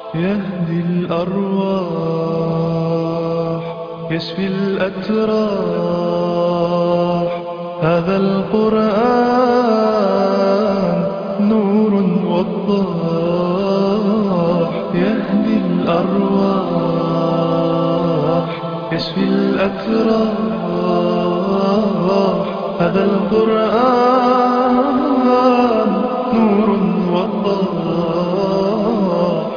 يهدي الأرواح يشفي الأتراح هذا القرآن نور وضاح يهدي الأرواح يشفي الأتراح هذا القرآن نور وضاح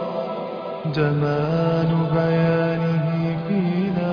جمال بيانه فينا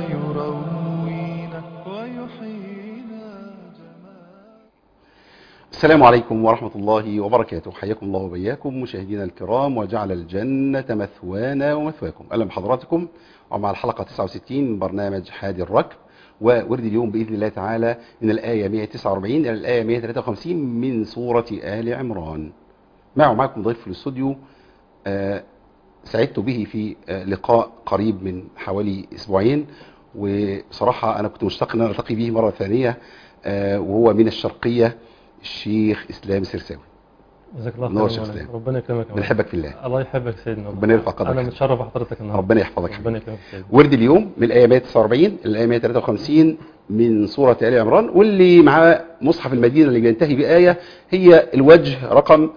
يروينا ويحيينا جمال السلام عليكم ورحمة الله وبركاته حياكم الله وبياكم مشاهدينا الكرام وجعل الجنة مثوانا ومثواكم أهلا بحضراتكم ومع الحلقة 69 من برنامج حادي الركب وورد اليوم بإذن الله تعالى من الآية 149 إلى الآية 153 من سورة آل عمران معه معكم ضيف في الاستوديو آه، سعدت به في آه، لقاء قريب من حوالي أسبوعين وبصراحة أنا كنت مشتاق أن أنا ألتقي به مرة ثانية آه، وهو من الشرقية الشيخ إسلام سرساوي جزاك الله نور خير شيخ مولانا. سلام. ربنا يكرمك يا مولانا. بنحبك في الله الله يحبك سيدنا ربنا يرفع قدرك انا متشرف بحضرتك النهارده ربنا يحفظك ربنا يكرمك سيدنا ورد اليوم من الآية 149 الآية 153 من سورة آل عمران واللي مع مصحف المدينة اللي بينتهي بآية هي الوجه رقم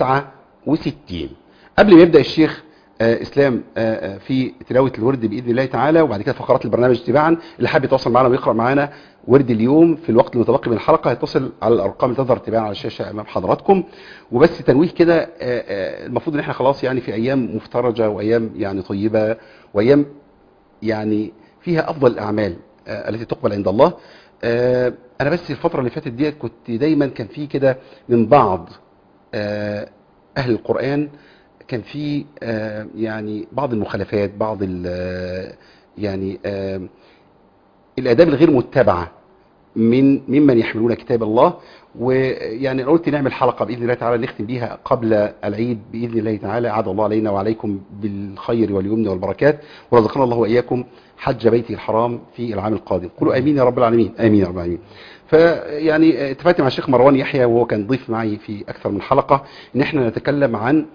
69 قبل ما يبدأ الشيخ آه، إسلام آه، آه، في تلاوة الورد بإذن الله تعالى وبعد كده فقرات البرنامج تباعا اللي حابب يتواصل معنا ويقرأ معنا ورد اليوم في الوقت المتبقي من الحلقة هيتصل على الأرقام اللي تظهر تباعا على الشاشة أمام حضراتكم وبس تنويه كده آه، آه، المفروض ان احنا خلاص يعني في ايام مفترجة وايام يعني طيبة وايام يعني فيها افضل الاعمال آه، التي تقبل عند الله آه، انا بس الفترة اللي فاتت ديت كنت دايما كان في كده من بعض آه، اهل القرآن كان في آه، يعني بعض المخالفات بعض ال- آه، يعني آه، الاداب الغير متبعه من ممن يحملون كتاب الله ويعني أنا قلت نعمل حلقه باذن الله تعالى نختم بيها قبل العيد باذن الله تعالى عاد الله علينا وعليكم بالخير واليمن والبركات ورزقنا الله واياكم حج بيته الحرام في العام القادم قولوا امين يا رب العالمين امين يا رب العالمين فيعني اتفقت مع الشيخ مروان يحيى وهو كان ضيف معي في اكثر من حلقه ان احنا نتكلم عن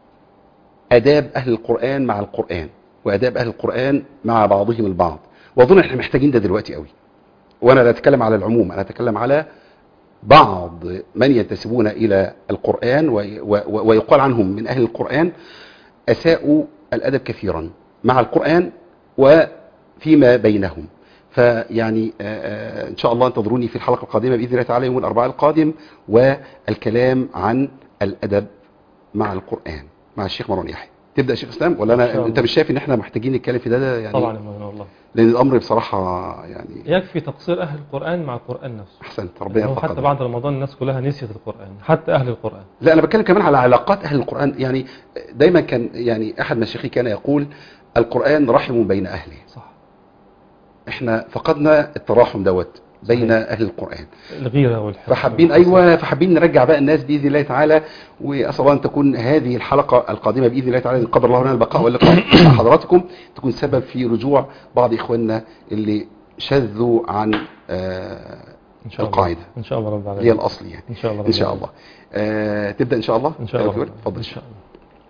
اداب اهل القران مع القران واداب اهل القران مع بعضهم البعض واظن احنا محتاجين ده دلوقتي قوي وانا لا اتكلم على العموم انا اتكلم على بعض من ينتسبون الى القران وي- و- و- ويقال عنهم من اهل القران اساءوا الادب كثيرا مع القران وفيما بينهم فيعني آه، آه، ان شاء الله انتظروني في الحلقه القادمه باذن الله تعالى يوم الاربعاء القادم والكلام عن الادب مع القران مع الشيخ مروان يحيى تبدا يا شيخ اسلام ولا إن شاء انا الله. انت مش شايف ان احنا محتاجين نتكلم في ده, ده يعني طبعا يا مولانا والله لان الامر بصراحه يعني يكفي تقصير اهل القران مع القران نفسه احسنت ربنا يعني هو يرفع حتى قدرك. بعد رمضان الناس كلها نسيت القران حتى اهل القران لا انا بتكلم كمان على علاقات اهل القران يعني دايما كان يعني احد مشايخي كان يقول القران رحم بين اهله صح احنا فقدنا التراحم دوت بين صحيح. اهل القران الغيره والحب فحابين ايوه فحابين نرجع بقى الناس باذن الله تعالى واسال الله ان تكون هذه الحلقه القادمه باذن الله تعالى ان قدر الله لنا البقاء واللقاء مع حضراتكم تكون سبب في رجوع بعض اخواننا اللي شذوا عن آه ان شاء الله القاعده ان شاء الله رب العالمين هي الاصل يعني ان شاء الله رب ان شاء العالمين. الله آه تبدا ان شاء الله ان شاء الله أيوة، اتفضل ان شاء الله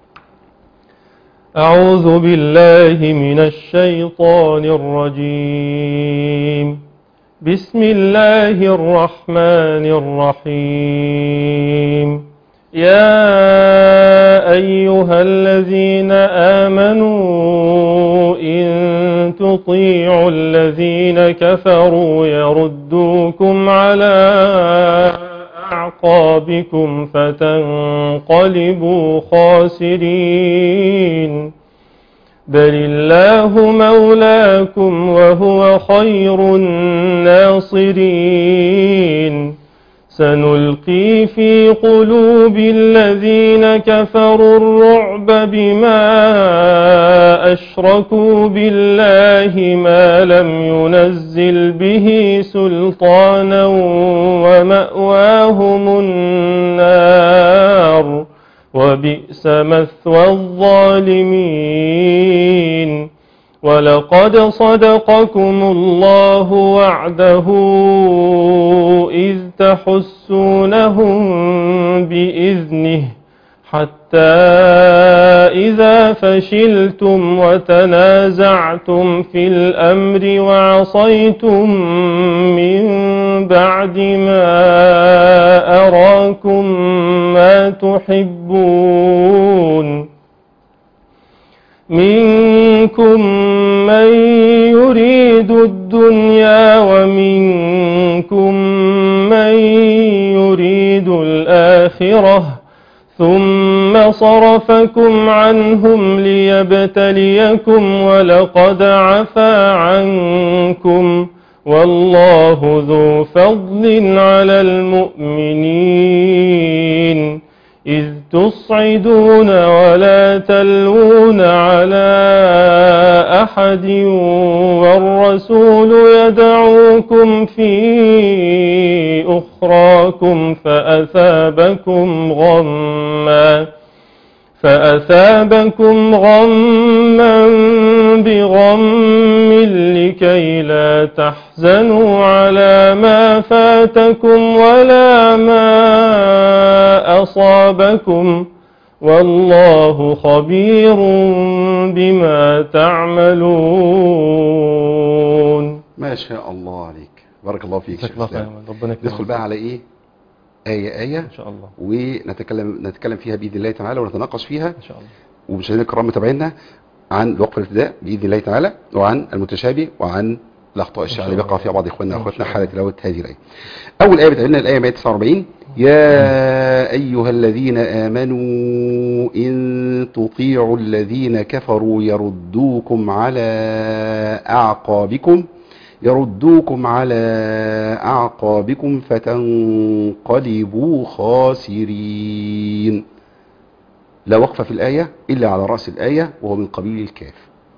أعوذ بالله من الشيطان الرجيم بسم الله الرحمن الرحيم يا أيها الذين آمنوا إن تطيعوا الذين كفروا يردوكم على أعقابكم فتنقلبوا خاسرين بل الله مولاكم وهو خير الناصرين سنلقي في قلوب الذين كفروا الرعب بما أشركوا بالله ما لم ينزل به سلطانا ومأواهم النار وبئس مثوى الظالمين ولقد صدقكم الله وعده إذ تحسونهم بإذنه حتى إذا فشلتم وتنازعتم في الأمر وعصيتم من بعد ما أراكم ما تحبون منكم من يريد الدنيا ومنكم من يريد الآخرة ثم صرفكم عنهم ليبتليكم ولقد عفا عنكم والله ذو فضل على المؤمنين إذ تصعدون ولا تلوون على أحد والرسول يدعوكم في أخراكم فأثابكم غما فأثابكم غما بغم لكي لا تحزنوا على ما فاتكم ولا ما أصابكم والله خبير بما تعملون ما شاء الله عليك بارك الله فيك جزاك شيخ الله خير الإسلام. ربنا يكرمك. ندخل بقى على ايه آية آية إن شاء الله ونتكلم نتكلم فيها بإذن الله تعالى ونتناقش فيها إن شاء الله ومشاهدينا الكرام متابعينا عن الوقف الابتداء باذن الله تعالى وعن المتشابه وعن الاخطاء الشائعه اللي بقع فيها بعض اخواننا إن واخواتنا شاء حاله تلاوه هذه الايه. اول ايه بتقابلنا الايه 149 يا ايها الذين امنوا ان تطيعوا الذين كفروا يردوكم على اعقابكم يردوكم على اعقابكم فتنقلبوا خاسرين. لا وقف في الآية إلا على رأس الآية وهو من قبيل الكاف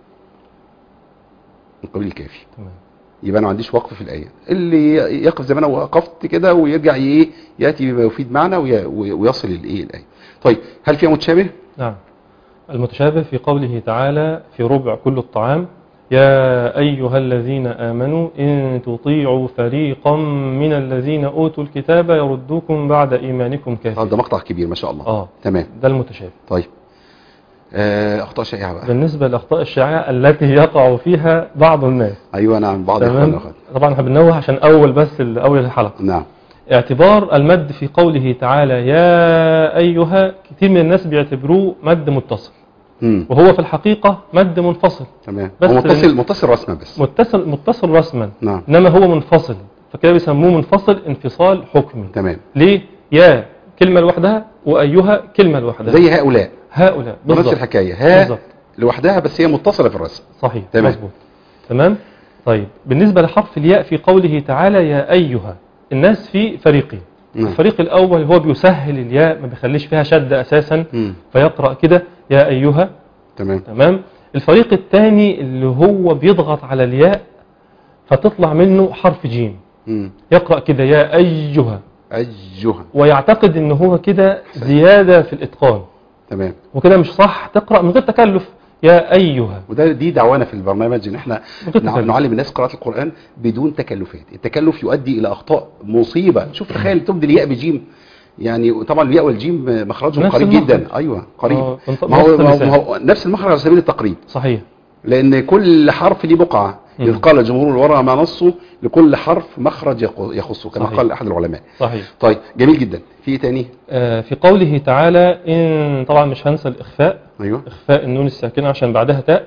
من قبيل الكافي تمام يبقى أنا ما عنديش وقف في الآية اللي يقف زي ما أنا وقفت كده ويرجع إيه يأتي بما يفيد معنى وي- وي- ويصل الإيه الآية طيب هل فيها متشابه؟ نعم المتشابه في قوله تعالى في ربع كل الطعام يا أيها الذين آمنوا إن تطيعوا فريقا من الذين أوتوا الكتاب يردوكم بعد إيمانكم طب كافرين ده مقطع كبير ما شاء الله آه تمام ده المتشابه طيب آه، أخطاء شائعة بقى بالنسبة للأخطاء الشائعة التي يقع فيها بعض الناس أيوة نعم بعض إخواننا تمام أخوات طبعا احنا بننوه عشان أول بس ال- أول الحلقة نعم اعتبار المد في قوله تعالى يا أيها كتير من الناس بيعتبروه مد متصل مم. وهو في الحقيقة مد منفصل تمام بس هو متصل لأن- متصل رسما بس متصل متصل رسما نعم انما هو منفصل فكده بيسموه منفصل انفصال حكمي تمام ليه يا كلمة لوحدها وأيها كلمة لوحدها زي هؤلاء هؤلاء نفس بالظبط الحكاية ها بالظبط لوحدها بس هي متصلة في الرسم صحيح تمام. مظبوط تمام طيب بالنسبة لحرف الياء في قوله تعالى يا أيها الناس في فريقين نعم. الفريق الأول هو بيسهل الياء ما بيخليش فيها شد أساسا مم. فيقرأ كده يا أيها تمام تمام الفريق الثاني اللي هو بيضغط على الياء فتطلع منه حرف جيم مم. يقرأ كده يا أيها أيها ويعتقد ان هو كده زيادة في الإتقان تمام وكده مش صح تقرأ من غير تكلف يا أيها وده دي دعوانا في البرنامج ان احنا من غير نع- تكلف. نعلم الناس قراءة القرآن بدون تكلفات التكلف يؤدي الى اخطاء مصيبة شوف تخيل تبدي الياء بجيم يعني طبعا الياء والجيم مخرجهم نفس قريب المخرج. جدا ايوه قريب آه، بنط- ما هو, بنفس ما هو, اللسان. ما هو نفس المخرج على سبيل التقريب صحيح لان كل حرف ليه بقعة مم. اذ قال جمهور الورى ما نصه لكل حرف مخرج يق- يخصه كما صحيح. قال احد العلماء صحيح طيب جميل جدا في ايه تاني آه، في قوله تعالى إن طبعا مش هنسى الإخفاء ايوه إخفاء النون الساكنة عشان بعدها تاء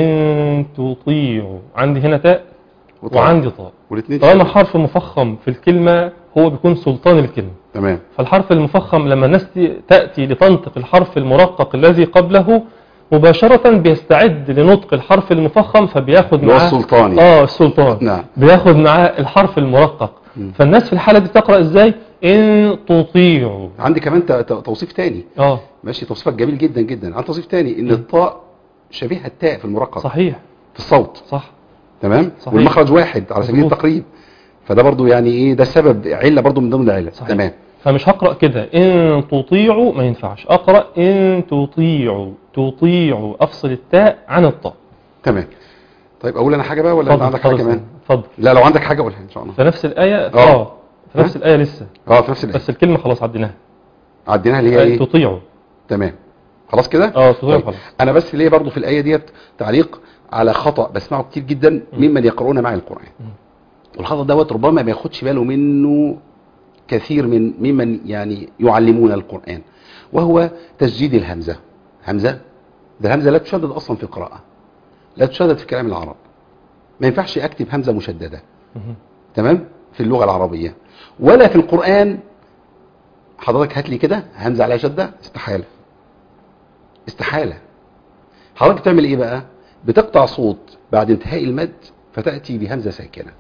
إن تطيعوا عندي هنا تاء وطبعا. وعندي طاء والاثنين طالما حرف مفخم في الكلمة هو بيكون سلطان الكلمة تمام فالحرف المفخم لما الناس ت- تأتي لتنطق الحرف المرقق الذي قبله مباشرة بيستعد لنطق الحرف المفخم فبياخد اللي هو معاه السلطاني اه السلطان نعم بياخد معاه الحرف المرقق مم. فالناس في الحالة دي تقرأ ازاي ان تطيعوا عندي كمان ت- ت- توصيف تاني اه ماشي توصيفك جميل جدا جدا عن توصيف تاني ان الطاء شبيهه التاء في المرقق صحيح في الصوت صح تمام صحيح. والمخرج واحد على سبيل مظبوط. التقريب فده برضو يعني ايه ده سبب عله برضو من ضمن العله صحيح. تمام فمش هقرأ كده ان تطيعوا ما ينفعش اقرأ ان تطيعوا تطيعوا افصل التاء عن الطاء تمام طيب اقول انا حاجه بقى ولا انت اتفضل، عندك حاجه اتفضل كمان اتفضل لا لو عندك حاجه قولها ان شاء الله في نفس الآية آه. اه في نفس الآية لسه اه في نفس الايه بس الكلمة خلاص عديناها عديناها اللي هي ايه تطيعوا تمام خلاص كده اه صغير طيب. خلاص انا بس ليه برضو في الايه ديت تعليق على خطا بسمعه كتير جدا ممن يقرؤون معي القران مم. والخطا دوت ربما ما ياخدش باله منه كثير من ممن يعني يعلمون القران وهو تسجيد الهمزه همزه ده الهمزه لا تشدد اصلا في القراءه لا تشدد في كلام العرب ما ينفعش اكتب همزه مشدده مهم. تمام في اللغه العربيه ولا في القران حضرتك هات لي كده همزه عليها شده استحاله استحاله حضرتك بتعمل ايه بقى بتقطع صوت بعد انتهاء المد فتاتي بهمزه ساكنه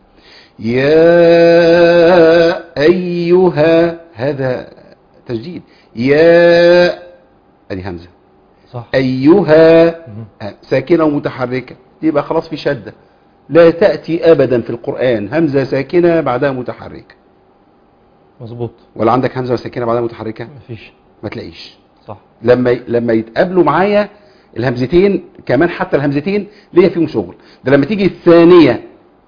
يا ايها هذا تجديد يا ادي همزه صح ايها مهم. ساكنه ومتحركه يبقى خلاص في شده لا تاتي ابدا في القران همزه ساكنه بعدها متحركه مظبوط ولا عندك همزه ساكنه بعدها متحركه مفيش ما تلاقيش صح لما لما يتقابلوا معايا الهمزتين كمان حتى الهمزتين ليا فيهم شغل ده لما تيجي الثانيه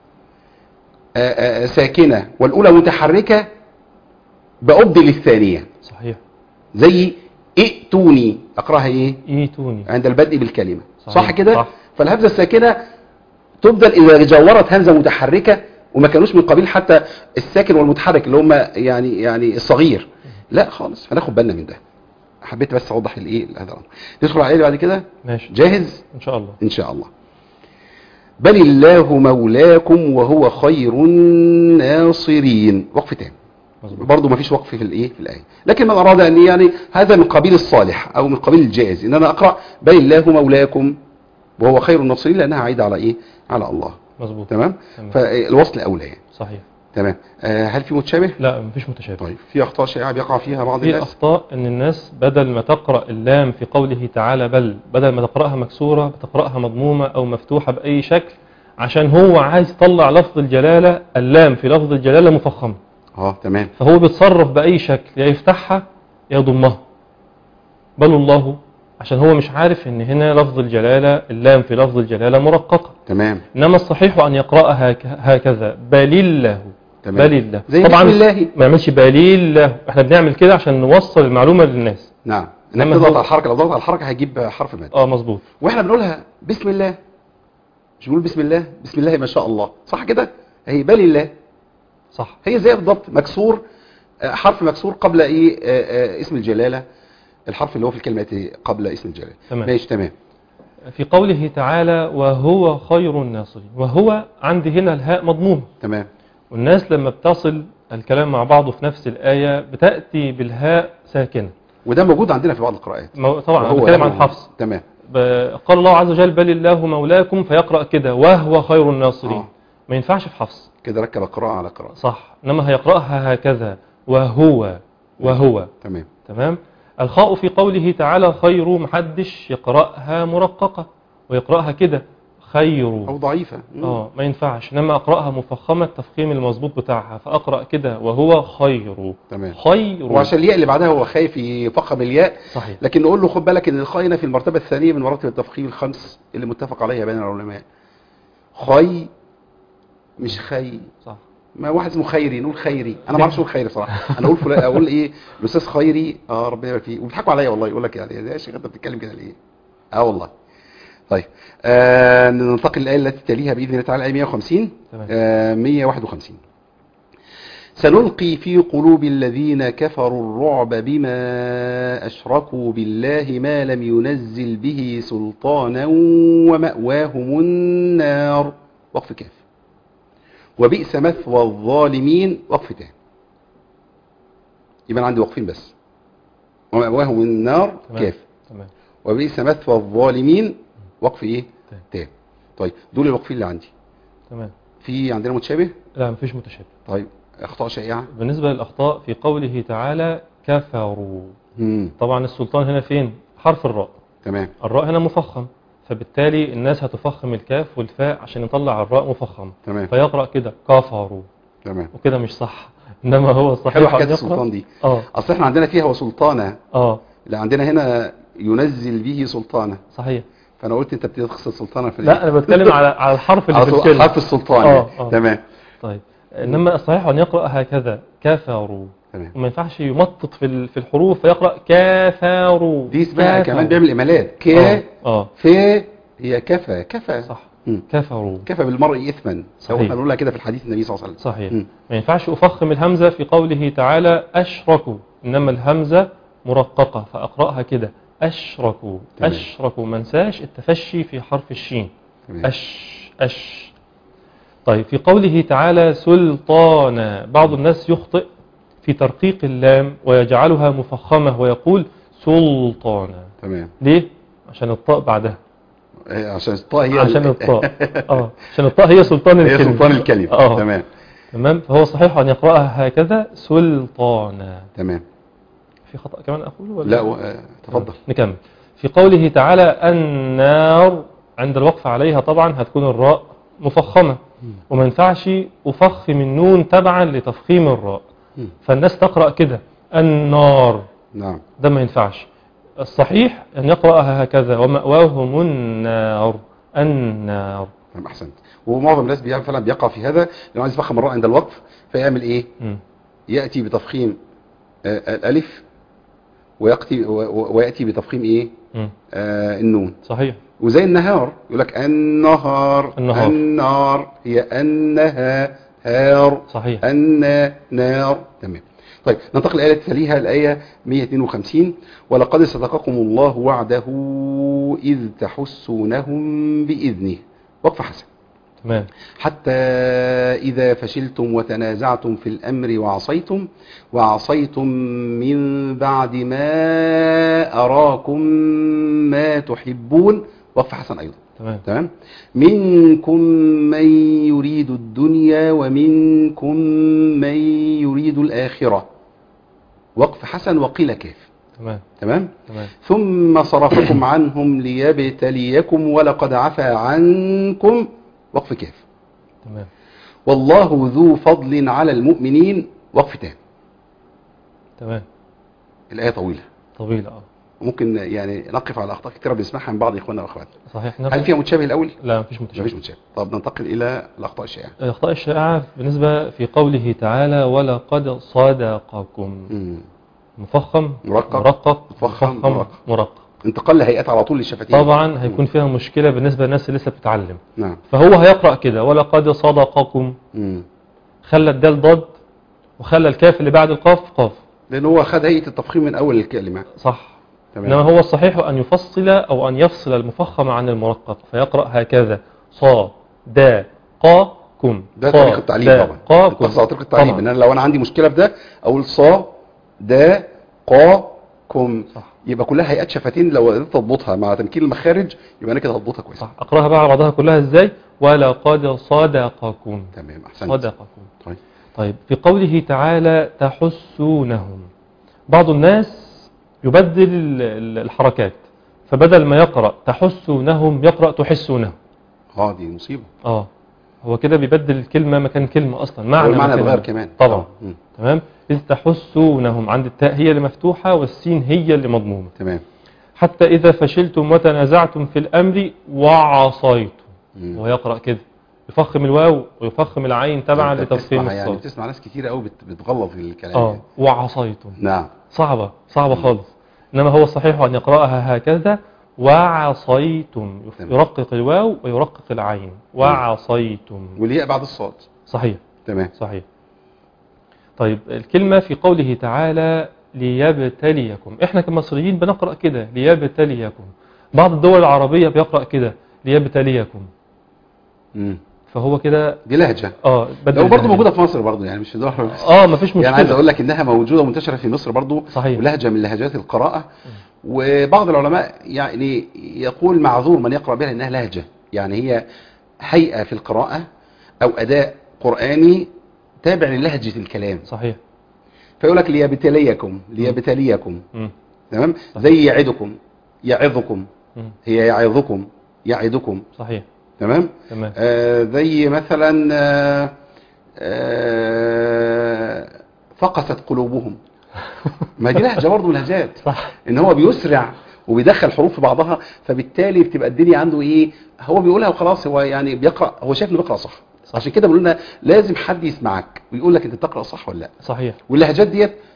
آآ آآ ساكنه والاولى متحركه بأبدل الثانيه صحيح زي ائتوني اقراها ايه ايتوني عند البدء بالكلمه صحيح، صح كده صح. فالهمزه الساكنه تبدل اذا جورت همزه متحركه وما كانوش من قبيل حتى الساكن والمتحرك اللي هم يعني يعني الصغير لا خالص هناخد بالنا من ده حبيت بس اوضح الايه هذا الامر ندخل على ايه بعد كده ماشي جاهز ان شاء الله ان شاء الله بل الله مولاكم وهو خير الناصرين وقف تاني مظبوط برضه ما فيش وقف في الايه في الايه لكن من اراد ان يعني هذا من قبيل الصالح او من قبيل الجائز ان انا اقرا بل الله مولاكم وهو خير الناصرين لانها عايده على ايه على الله مظبوط تمام تمام. فالوصل اولى يعني صحيح تمام آه هل في متشابه لا مفيش متشابه طيب في اخطاء شائعه بيقع فيها بعض في الناس اخطاء ان الناس بدل ما تقرا اللام في قوله تعالى بل بدل ما تقراها مكسوره بتقراها مضمومه او مفتوحه باي شكل عشان هو عايز يطلع لفظ الجلاله اللام في لفظ الجلاله مفخمه اه تمام فهو بيتصرف باي شكل يا يفتحها يا يضمها بل الله عشان هو مش عارف ان هنا لفظ الجلاله اللام في لفظ الجلاله مرققه تمام انما الصحيح ان يقراها هك- هكذا بل الله تمام. بل الله زي طبعا بسم الله. ما يعملش بل الله احنا بنعمل كده عشان نوصل المعلومه للناس نعم انك إنما تضغط هو- على الحركه لو ضغط على الحركه هيجيب حرف مد اه مظبوط واحنا بنقولها بسم الله مش بنقول بسم الله بسم الله ما شاء الله صح كده هي بل الله صح هي زي بالضبط مكسور آه، حرف مكسور قبل ايه آه، آه، اسم الجلاله الحرف اللي هو في الكلمه إيه؟ قبل اسم الجلاله تمام. ماشي تمام في قوله تعالى وهو خير الناصرين وهو عندي هنا الهاء مضمومه تمام والناس لما بتصل الكلام مع بعضه في نفس الآية بتأتي بالهاء ساكنة وده موجود عندنا في بعض القراءات مو- طبعا أنا وهو بتكلم عن هو- حفص تمام ب- قال الله عز وجل بل الله مولاكم فيقرأ كده وهو خير الناصرين آه. ما ينفعش في حفص كده ركب القراءه على قراءه صح إنما هيقرأها هكذا وهو وهو تمام تمام الخاء في قوله تعالى خير محدش يقرأها مرققة ويقرأها كده خير او ضعيفه مم. اه ما ينفعش انما اقراها مفخمه التفخيم المظبوط بتاعها فاقرا كده وهو خير تمام خير وعشان الياء اللي بعدها هو خايف يفخم الياء صحيح لكن نقول له خد بالك ان الخاء هنا في المرتبه الثانيه من مراتب التفخيم الخمس اللي متفق عليها بين العلماء خي مش خي صح ما واحد اسمه خيري نقول خيري انا ما اعرفش اقول خيري بصراحه انا اقول فلان اقول ايه الاستاذ خيري اه ربنا يبارك فيه وبيضحكوا عليا والله يقول لك يعني يا شيخ انت بتتكلم كده ليه اه والله طيب آه ننتقل للايه التي تليها باذن الله تعالى ايه 150 تمام. آه 151 سنلقي في قلوب الذين كفروا الرعب بما أشركوا بالله ما لم ينزل به سلطانا ومأواهم النار وقف كاف وبئس مثوى الظالمين وقف تاني يبقى أنا عندي وقفين بس ومأواهم النار تمام. كاف تمام وبئس مثوى الظالمين وقف ايه تاني. تاني طيب دول الوقفين اللي عندي تمام في عندنا متشابه لا مفيش متشابه طيب اخطاء شائعه بالنسبه للاخطاء في قوله تعالى كفروا امم طبعا السلطان هنا فين حرف الراء تمام الراء هنا مفخم فبالتالي الناس هتفخم الكاف والفاء عشان يطلع الراء مفخم تمام فيقرا كده كفروا تمام وكده مش صح انما هو الصحيح حلو أن حكايه يقرأ- السلطان دي اه اصل احنا عندنا فيها وسلطانه اه لا عندنا هنا ينزل به سلطانه صحيح فانا قلت انت بتقصد سلطانه في لا انا بتكلم على على الحرف اللي على في طول الكلمه حرف السلطان آه، يعني. آه. تمام طيب انما الصحيح ان يقرا هكذا كفروا تمام وما ينفعش يمطط في ال- في الحروف فيقرأ كافروا دي اسمها كافروا. كمان بيعمل إمالات ك اه اه ف هي كفى كفى صح مم. كفروا كفى بالمرء إثما أو صحيح. احنا بنقولها كده في الحديث النبي صلى الله عليه وسلم صحيح مم. ما ينفعش أفخم الهمزة في قوله تعالى أشركوا إنما الهمزة مرققة فأقرأها كده أشركوا تمام. أشركوا ما انساش التفشي في حرف الشين تمام. أش أش طيب في قوله تعالى سلطانا بعض الناس يخطئ في ترقيق اللام ويجعلها مفخمة ويقول سلطانا تمام ليه؟ عشان الطاء بعدها آه، عشان الطاء هي عشان ال- الطاء اه عشان الطاء هي سلطان هي الكلمة سلطان الكلمة اه تمام تمام فهو صحيح أن يقرأها هكذا سلطانا تمام في خطأ كمان أقوله ولا لا و- آه، تفضل نكمل في قوله تعالى النار عند الوقف عليها طبعا هتكون الراء مفخمة وما ينفعش أفخم النون تبعا لتفخيم الراء مم. فالناس تقرأ كده النار نعم ده ما ينفعش الصحيح أن يقرأها هكذا ومأواهم النار النار تمام احسنت ومعظم الناس بيعمل فعلا بيقع في هذا لو عايز يفخم الراء عند الوقف فيعمل ايه مم. ياتي بتفخيم آه، الالف وياتي و- و- وياتي بتفخيم ايه مم. آه النون صحيح وزي النهار يقول لك النهار النهار. النار هي انها هار صحيح أن نار تمام طيب ننتقل الآية التالية الآية 152 ولقد صدقكم الله وعده إذ تحسونهم بإذنه وقف حسن تمام حتى إذا فشلتم وتنازعتم في الأمر وعصيتم وعصيتم من بعد ما أراكم ما تحبون وقف حسن أيضا تمام تمام منكم من يريد الدنيا ومنكم من يريد الآخرة وقف حسن وقيل كاف تمام تمام تمام ثم صرفكم عنهم ليبتليكم ولقد عفا عنكم وقف كاف تمام والله ذو فضل على المؤمنين وقف تام تمام الآية طويلة طويلة اه ممكن يعني نقف على أخطاء كثيرة بنسمعها من بعض إخواننا وأخواتنا صحيح هل نقل فيها متشابه الأول؟ لا مفيش متشابه مفيش متشابه طب ننتقل إلى الأخطاء الشائعة الأخطاء الشائعة بالنسبة في قوله تعالى ولقد صدقكم مم. مفخم مرقق. مرقق مفخم، مرقق. مرقق انتقال لهيئات على طول للشفتين طبعا هيكون فيها مشكلة بالنسبة للناس اللي لسه بتتعلم نعم فهو هيقرأ كده ولقد صدقكم مم. خلى الدال ضد وخلى الكاف اللي بعد القاف قاف لان هو خد هيئه التفخيم من اول الكلمه صح تمام إنما هو الصحيح أن يفصل أو أن يفصل المفخم عن المرقق فيقرأ هكذا صا دا قا كم ده صا، طريقه التعليم دا، طبعا قا انت كم تقصد على طريقه التعليم طبعاً. ان انا لو انا عندي مشكله في ده اقول صا دا قا كم صح يبقى كلها هيئات شفتين لو قدرت تضبطها مع تمكين المخارج يبقى انا كده هضبطها كويس صح أقرأها بقى على بعضها كلها إزاي ولقد صدقكم تمام احسنت صدقكم طيب طيب في قوله تعالى تحسونهم بعض الناس يبدل ال- ال- الحركات فبدل ما يقرأ تحسونهم يقرأ تحسونهم اه دي مصيبه اه هو كده بيبدل الكلمة مكان كلمة أصلا معنى والمعنى مكان اتغير كلمة. كمان طبعا آه. مم. تمام إذ تحسونهم عند التاء هي اللي مفتوحة والسين هي اللي مضمومة تمام حتى إذا فشلتم وتنازعتم في الأمر وعصيتم مم. ويقرأ كده يفخم الواو ويفخم العين تبعا أنت لتفخيم بتسمع يعني الصوت بتسمع ناس كتير قوي بت- بتغلط في الكلام اه ده. وعصيتم نعم صعبة صعبة خالص إنما هو الصحيح أن يقرأها هكذا وعصيتم تمام. يرقق الواو ويرقق العين وعصيتم والياء بعد الصاد صحيح تمام صحيح طيب الكلمة في قوله تعالى ليبتليكم احنا كمصريين بنقرأ كده ليبتليكم بعض الدول العربية بيقرأ كده ليبتليكم مم. فهو كده دي لهجه اه بدل لو برضه اللهجة. موجوده في مصر برضه يعني مش في دول بس اه مفيش مشكلة يعني عايز اقول لك انها موجوده ومنتشره في مصر برضو صحيح. ولهجه من لهجات القراءه وبعض العلماء يعني يقول معذور من يقرا بها انها لهجه يعني هي هيئه في القراءه او اداء قراني تابع للهجه الكلام صحيح فيقول لك ليبتليكم ليبتليكم مم. تمام زي يعدكم يعظكم مم. هي يعظكم يعدكم صحيح تمام تمام آه زي مثلا آه آه فقست قلوبهم ما دي لهجه برضه من اللهجات صح ان هو بيسرع وبيدخل حروف في بعضها فبالتالي بتبقى الدنيا عنده ايه هو بيقولها وخلاص هو يعني بيقرا هو شايف انه بيقرا صح صح. عشان كده بنقول لنا لازم حد يسمعك ويقول لك انت بتقرا صح ولا لا صحيح واللهجات ديت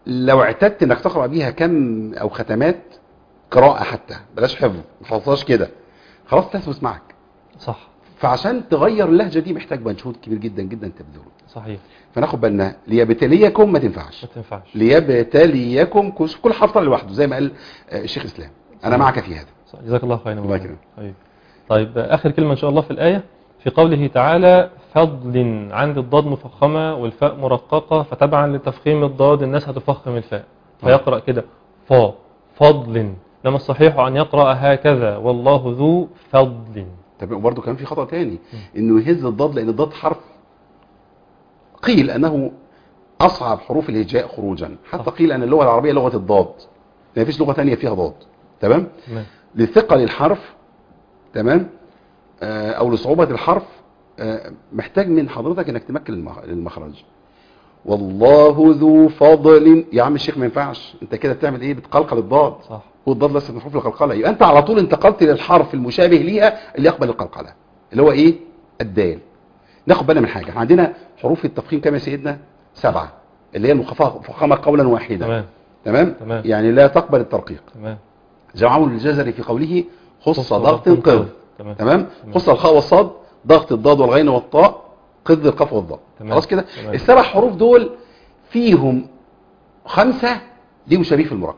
لو اعتدت انك تقرا بيها كم او ختمات قراءه حتى بلاش حفظ ما تحفظهاش كده خلاص تثبت معك صح فعشان تغير اللهجه دي محتاج مجهود كبير جدا جدا تبذله صحيح فناخد بالنا ليبتليكم ما تنفعش ما تنفعش ليبتليكم كل كل حرف طالع لوحده زي ما قال آه، الشيخ اسلام انا صحيح. معك في هذا صح. جزاك الله خيرا الله يكرمك. طيب طيب آخر كلمة إن شاء الله في الآية في قوله تعالى فضل عند الضاد مفخمة والفاء مرققة فتبعا لتفخيم الضاد الناس هتفخم الفاء فيقرأ كده فا فضل لما الصحيح أن يقرأ هكذا والله ذو فضل طب وبرضه كان في خطأ تاني انه يهز الضاد لان الضاد حرف قيل انه اصعب حروف الهجاء خروجا حتى صح. قيل ان اللغه العربيه لغه الضاد ما فيش لغه ثانيه فيها ضاد تمام تمام لثقل الحرف تمام آه او لصعوبه الحرف آه محتاج من حضرتك انك تمكن المخ- المخرج والله ذو فضل يا عم الشيخ ما ينفعش انت كده بتعمل ايه بتقلقل الضاد صح والضاد لسه من حروف القلقله يبقى انت على طول انتقلت للحرف المشابه ليها اللي يقبل القلقله اللي هو ايه الدال ناخد بالنا من حاجه احنا عندنا حروف التفخيم كام يا سيدنا سبعه اللي هي المفخمه قولا واحدا تمام تمام تمام. يعني لا تقبل الترقيق تمام جمعه الجزري في قوله خص خص ضغط ضغط قذ تمام. تمام خص الخاء والصاد ضغط الضاد والغين والطاء قذ القاف والضاء تمام. خلاص كده تمام. السبع حروف دول فيهم خمسه ليهم شبيه في المرقق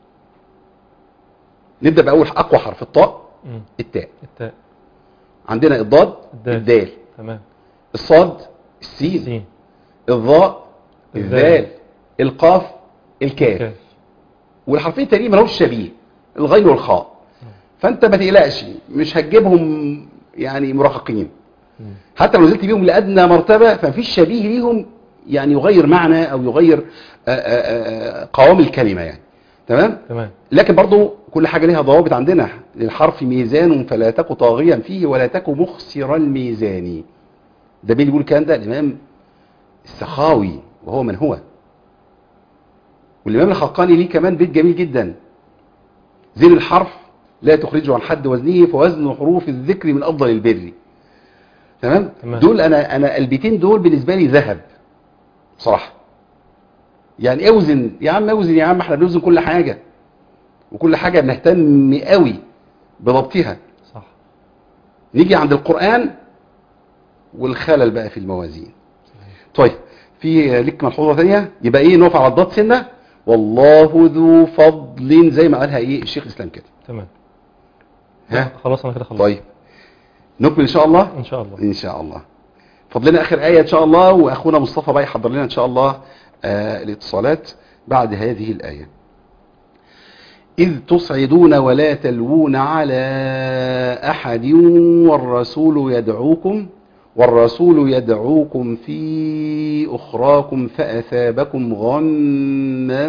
نبدا باول اقوى حرف الطاء مم. التاء التاء عندنا الضاد الدال. الدال تمام الصاد السين سين الضاء الذال. الذال القاف الكاف كاف والحرفين التانيين مالهمش شبيه الغين والخاء فانت ما تقلقش مش هتجيبهم يعني مرققين مم. حتى لو نزلت بيهم لادنى مرتبه فمفيش شبيه ليهم يعني يغير معنى او يغير آه، آه، آه، قوام الكلمه يعني تمام تمام لكن برضو كل حاجه ليها ضوابط عندنا للحرف ميزان فلا تك طاغيا فيه ولا تك مخسر الميزان ده مين اللي بيقول الكلام ده الامام السخاوي وهو من هو والامام الخقاني ليه كمان بيت جميل جدا زين الحرف لا تخرجه عن حد وزنه فوزن حروف الذكر من افضل البر تمام تمام. دول انا انا البيتين دول بالنسبه لي ذهب بصراحه يعني اوزن يا عم اوزن يا عم احنا بنوزن كل حاجه وكل حاجه بنهتم قوي بضبطها صح نيجي عند القران والخلل بقى في الموازين طيب في لك ملحوظه ثانيه يبقى ايه نقف على الضاد سنه والله ذو فضل زي ما قالها ايه الشيخ الاسلام كده تمام ها خلاص انا كده خلصت طيب نكمل ان شاء الله ان شاء الله ان شاء الله فضلنا اخر ايه ان شاء الله واخونا مصطفى بقى يحضر لنا ان شاء الله آه الاتصالات بعد هذه الايه إذ تصعدون ولا تلوون على أحد والرسول يدعوكم والرسول يدعوكم في أخراكم فأثابكم غما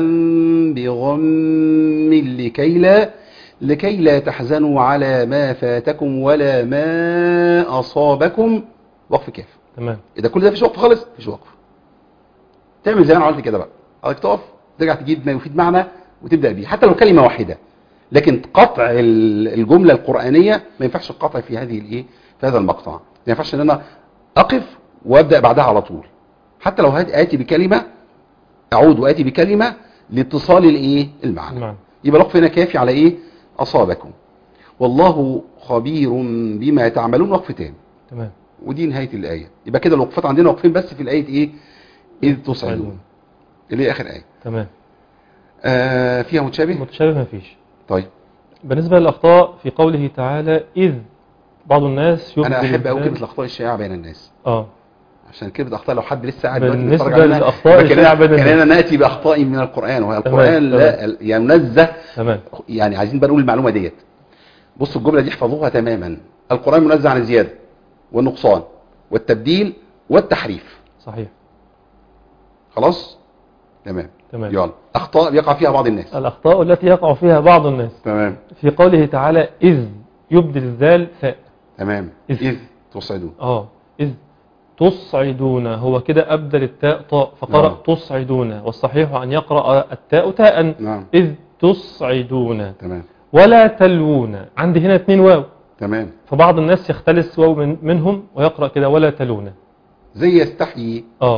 بغم لكي لا لكي لا تحزنوا على ما فاتكم ولا ما أصابكم وقف كاف تمام إذا كل ده فيش وقف خالص فيش وقف تعمل زي ما انا عملت كده بقى حضرتك تقف ترجع تجيب ما يفيد معنى وتبدا بيه حتى لو كلمه واحده لكن قطع ال- الجمله القرانيه ما ينفعش القطع في هذه الايه في هذا المقطع ما ينفعش ان انا اقف وابدا بعدها على طول حتى لو هات- اتي بكلمه اعود واتي بكلمه لاتصال الايه المعنى المعنى. يبقى الوقف هنا كافي على ايه اصابكم والله خبير بما تعملون وقف تاني تمام ودي نهايه الايه يبقى كده الوقفات عندنا وقفين بس في الايه ايه اذ تصعدون اللي هي اخر ايه تمام آه فيها متشابه متشابه ما فيش طيب بالنسبة للأخطاء في قوله تعالى إذ بعض الناس يبدل انا احب قوي الذال- كلمه الاخطاء الشائعه بين الناس اه عشان كلمه اخطاء لو حد لسه قاعد دلوقتي بالنسبة بيتفرج علينا، للأخطاء يبقى الشائعة بين كان الناس. كاننا ناتي باخطاء من القران وهي تمام، القران لا يعني منزه تمام يعني عايزين بقى نقول المعلومه ديت بصوا الجمله دي احفظوها تماما القران منزه عن الزياده والنقصان والتبديل والتحريف صحيح خلاص تمام تمام يلا اخطاء يقع فيها بعض الناس الأخطاء التي يقع فيها بعض الناس تمام في قوله تعالى إذ يبدل الذال ثاء تمام إذ. اذ تصعدون اه إذ تصعدون هو كده أبدل التاء طاء فقرأ نعم. تصعدون والصحيح أن يقرأ التاء تاء نعم إذ تصعدون تمام ولا تلوون عندي هنا اتنين واو تمام فبعض الناس يختلس واو من منهم ويقرأ كده ولا تلون زي يستحيي اه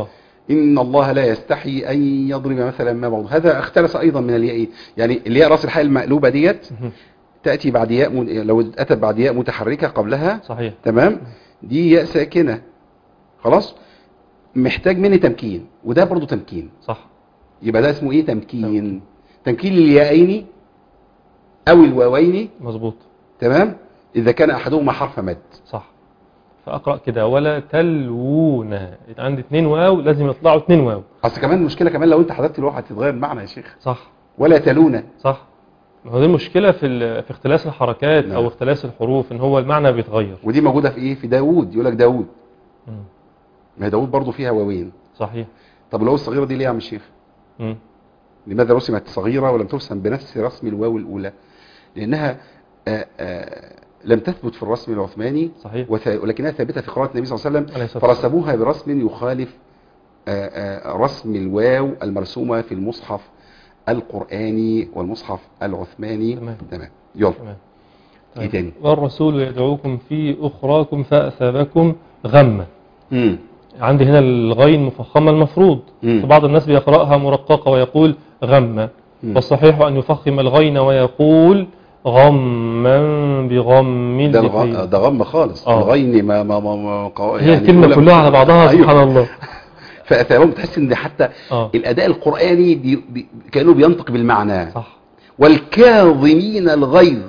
إن الله لا يستحي أن يضرب مثلا ما بعض هذا اختلس أيضا من الياء يعني الياء رأس الحاء المقلوبة ديت مهم. تأتي بعد ياء م... لو أتت بعد ياء متحركة قبلها صحيح تمام دي ياء ساكنة خلاص محتاج مني تمكين وده برضو تمكين صح يبقى ده اسمه ايه تمكين تمكين للياءين او الواوين مظبوط تمام اذا كان احدهما حرف مد صح فأقرأ كده ولا تلوون يبقى عندي اتنين واو لازم يطلعوا اتنين واو اصل كمان المشكله كمان لو انت حذفت الواو هتتغير المعنى يا شيخ صح ولا تلون صح ما هو دي المشكلة في ال- في اختلاس الحركات نعم. أو اختلاس الحروف إن هو المعنى بيتغير ودي موجوده في ايه في داوود يقول لك داوود مم. ما هي داوود برضو فيها واوين صحيح طب الواو الصغيره دي ليه يا عم الشيخ مم. لماذا رسمت صغيرة ولم ترسم بنفس رسم الواو الأولى لأنها آآ آآ لم تثبت في الرسم العثماني صحيح وث- ولكنها ثابتة في قراءة النبي صلى الله عليه وسلم عليه الصلاة والسلام. فرسموها برسم يخالف آآ آآ رسم الواو المرسومة في المصحف القرآني والمصحف العثماني تمام. تمام يلا تمام ايه تاني والرسول يدعوكم في أخراكم فأثابكم غمة مم. عندي هنا الغين مفخمة المفروض مم. فبعض الناس بيقرأها مرققة ويقول غمة مم. والصحيح أن يفخم الغين ويقول غما بغم ده الغ... اللحية. ده غم خالص آه. الغين ما ما ما, ما قو- هي الكلمة كل- كلها على بعضها أيوه. سبحان الله فأثابهم تحس ان حتى اه الاداء القرآني بي... بي... كانه بينطق بالمعنى صح والكاظمين الغيظ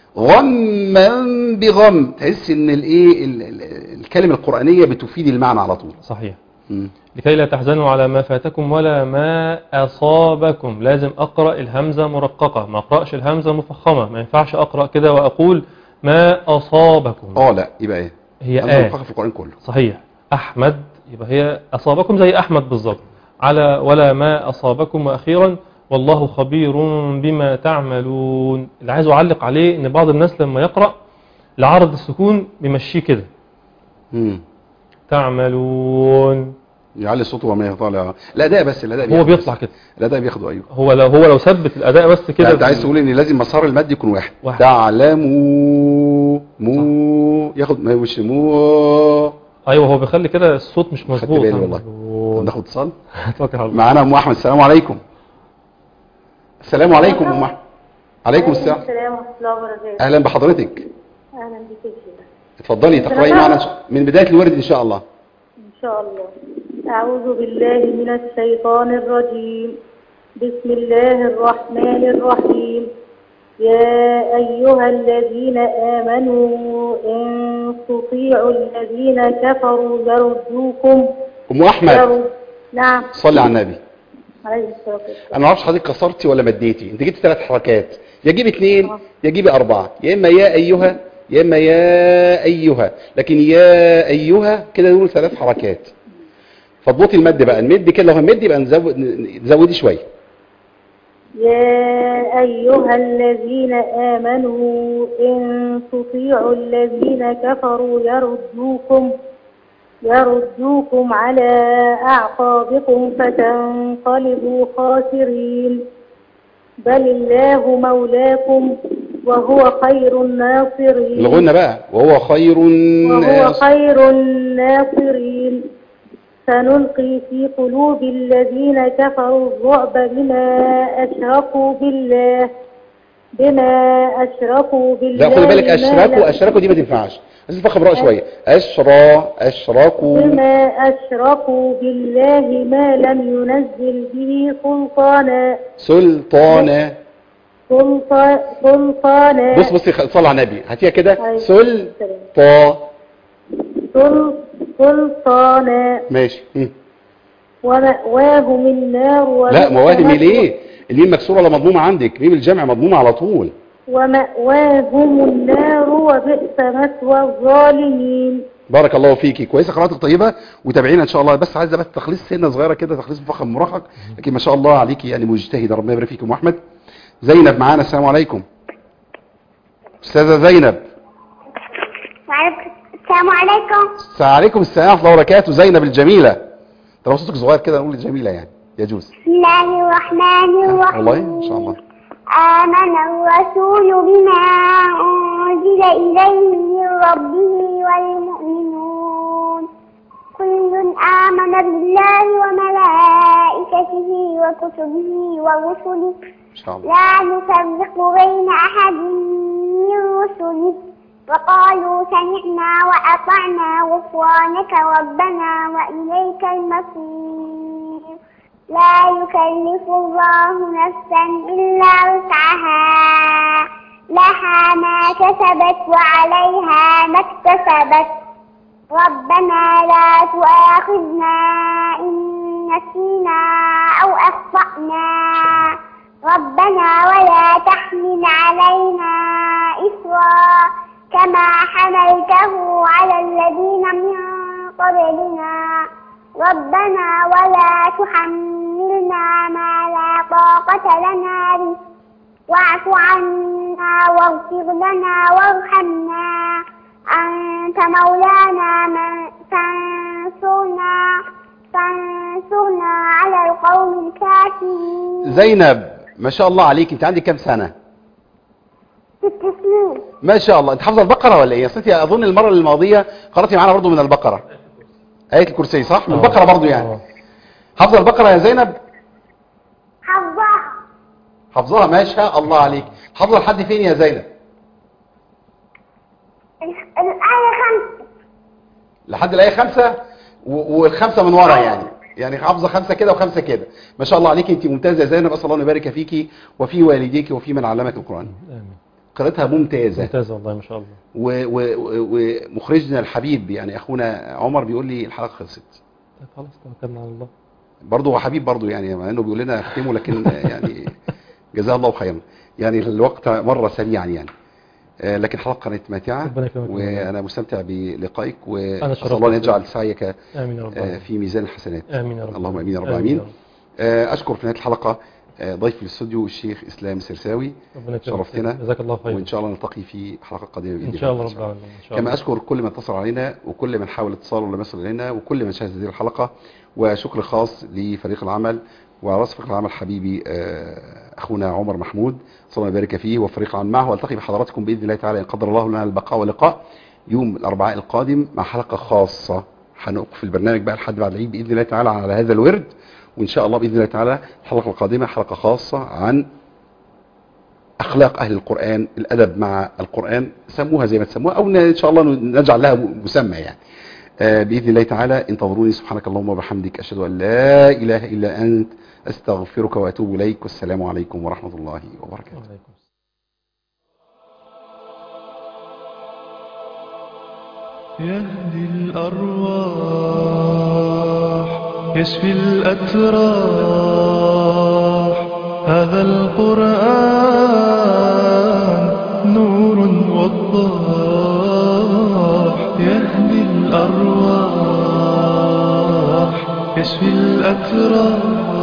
غما بغم تحس ان الايه ال- ال- الكلمه القرانيه بتفيد المعنى على طول صحيح مم. لكي لا تحزنوا على ما فاتكم ولا ما أصابكم لازم أقرأ الهمزة مرققة ما أقرأش الهمزة مفخمة ما ينفعش أقرأ كده وأقول ما أصابكم اه لا يبقى ايه هي همزة آه مرققة في القران كله صحيح أحمد يبقى هي أصابكم زي أحمد بالظبط على ولا ما أصابكم وأخيرا والله خبير بما تعملون اللي عايز أعلق عليه إن بعض الناس لما يقرأ لعرض السكون بيمشيه كده مم. تعملون يعلي صوته وما يطالع الاداء بس الاداء هو بياخده بيطلع بس. كده الاداء بياخده ايوه هو لو هو لو ثبت الأداء بس كده يعني انت عايز تقول ان لازم مسار المد يكون واحد, واحد. تعلموا مو ياخد ما مش مو ايوه هو بيخلي كده الصوت مش خدت مظبوط بالي والله. طب تعملون. ناخد اتصال توكل على الله معانا ام احمد السلام عليكم السلام عليكم ام احمد عليكم السلام السلام ورحمة الله وبركاته اهلا بحضرتك أهلا بك يا شيخ اتفضلي تقرأي معنا إن شاء- من بداية الورد إن شاء الله إن شاء الله أعوذ بالله من الشيطان الرجيم بسم الله الرحمن الرحيم يا أيها الذين آمنوا إن تطيعوا الذين كفروا يردوكم أم أحمد يرد... نعم صلي على النبي عليه الصلاة والسلام أنا ما اعرفش حضرتك كسرتي ولا مديتي أنت جبت ثلاث حركات يا جيب اثنين آه. يا جيب أربعة يا إما يا أيها يا إما يا أيها لكن يا أيها كده دول ثلاث حركات فاضبطي المد بقى نمد كده لو هنمد يبقى نزود نزودي شوية يا أيها الذين آمنوا إن تطيعوا الذين كفروا يردوكم يردوكم على أعقابكم فتنقلبوا خاسرين بل الله مولاكم وهو خير الناصرين الغنى بقى وهو خير وهو الناس خير الناصرين سنلقي في قلوب الذين كفروا الرعب بما أشركوا بالله بما أشركوا بالله لا خلي بالك ما أشركوا لم- أشركوا دي ما تنفعش لازم تفخم رأي شوية أشرا أشركوا بما أشركوا بالله ما لم ينزل به سلطانا سلطانا سلطا- سلطانا بص بصي خ- صلي على النبي هاتيها كده أيوة. سلطا سل- سلطانا ماشي مم. ومأواهم النار لا وبئس موادم مثوى- ليه الميم مكسوره ولا مضمومه عندك ميم الجمع مضمومه على طول ومأواهم النار وبئس مثوى الظالمين بارك الله فيكي كويسه قراءتك طيبه وتابعينا ان شاء الله بس عايزه بس تخليص سنه صغيره كده تخليص مفخم مرهق لكن ما شاء الله عليكي يعني مجتهده ربنا يبارك فيكم احمد زينب معانا السلام عليكم استاذه زينب وعليكم- السلام عليكم عليكم السلام ورحمه الله وبركاته زينب الجميله طب صوتك صغير كده نقول الجميله يعني يجوز بسم الله الرحمن الرحيم والله ان شاء الله آمن الرسول بما أنزل إليه من ربه والمؤمنون كل آمن بالله وملائكته وكتبه ورسله ان شاء الله لا نفرق بين أحد من رسله وقالوا سمعنا وأطعنا غفرانك ربنا وإليك المصير لا يكلف الله نفسا إلا وسعها لها ما كسبت وعليها ما اكتسبت ربنا لا تؤاخذنا إن نسينا أو أخطأنا ربنا ولا تحمل علينا إسرا كما حملته على الذين من قبلنا ربنا ولا تحملنا ما لا طاقة لنا به واعف عنا واغفر لنا وارحمنا أنت مولانا من فانصرنا فانصرنا على القوم الكافرين زينب ما شاء الله عليك انت عندك كام سنه ست سنين ما شاء الله انت حافظه البقره ولا ايه اصل انت اظن المره الماضيه قراتي معانا برضو من البقره ايه الكرسي صح من البقره برضو يعني آه. حافظه البقره يا زينب حظها حافظاها ما شاء الله عليك حافظه لحد فين يا زينب الآية خمسة لحد الايه خمسة و- والخمسه من ورا يعني يعني حافظه خمسه كده وخمسه كده ما شاء الله عليك انت ممتازه يا زينب اسال الله ان يبارك فيكي وفي والديك وفي من علمك القران آمين قراءتها ممتازه ممتاز والله ما شاء الله و- و- و- ومخرجنا الحبيب يعني اخونا عمر بيقول لي الحلقه خلصت طيب خلاص توكلنا على الله برضه هو حبيب برضه يعني مع انه بيقول لنا اختموا لكن يعني جزاه الله خيرا يعني الوقت مر سريعا يعني آه، لكن حلقه كانت ماتعه ربنا يكرمك. وانا مستمتع بلقائك أنا واسال شرفت الله ان بك. يجعل سعيك آمين يا رب آه، العالمين. في ميزان الحسنات آمين يا رب اللهم امين يا رب آمين العالمين يا رب. آه، اشكر في نهايه الحلقه آه، ضيفي الاستوديو الشيخ اسلام السرساوي ربنا يكرمك. شرفتنا. جزاك الله خير وان شاء الله نلتقي في حلقه قادمه باذن ان شاء الله الله رب العالمين ان شاء كما الله أشكر كل من اتصل علينا وكل من حاول اتصال ولا يصل إلينا وكل من شاهد هذه الحلقة وشكر خاص لفريق العمل وعلى رأس فريق العمل حبيبي آه، أخونا عمر محمود صلى الله يبارك فيه وفريق العمل معه والتقي بحضراتكم بإذن الله تعالى إن قدر الله لنا البقاء واللقاء يوم الأربعاء القادم مع حلقة خاصة هنوقف البرنامج بقى لحد بعد العيد بإذن الله تعالى على هذا الورد وإن شاء الله بإذن الله تعالى الحلقة القادمة حلقة خاصة عن اخلاق اهل القران الادب مع القران سموها زي ما تسموها او ان شاء الله نجعل لها مسمى يعني آه، باذن الله تعالى انتظروني سبحانك اللهم وبحمدك اشهد ان لا اله الا انت استغفرك واتوب اليك والسلام عليكم ورحمه الله وبركاته وعليكم السلام يهدي الأرواح يشفي الأتراح هذا القرآن نور وضاح يهدي الأرواح يشفي الأتراح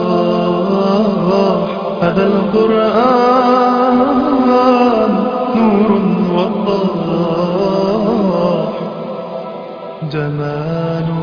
هذا القرآن نور وضاح جمال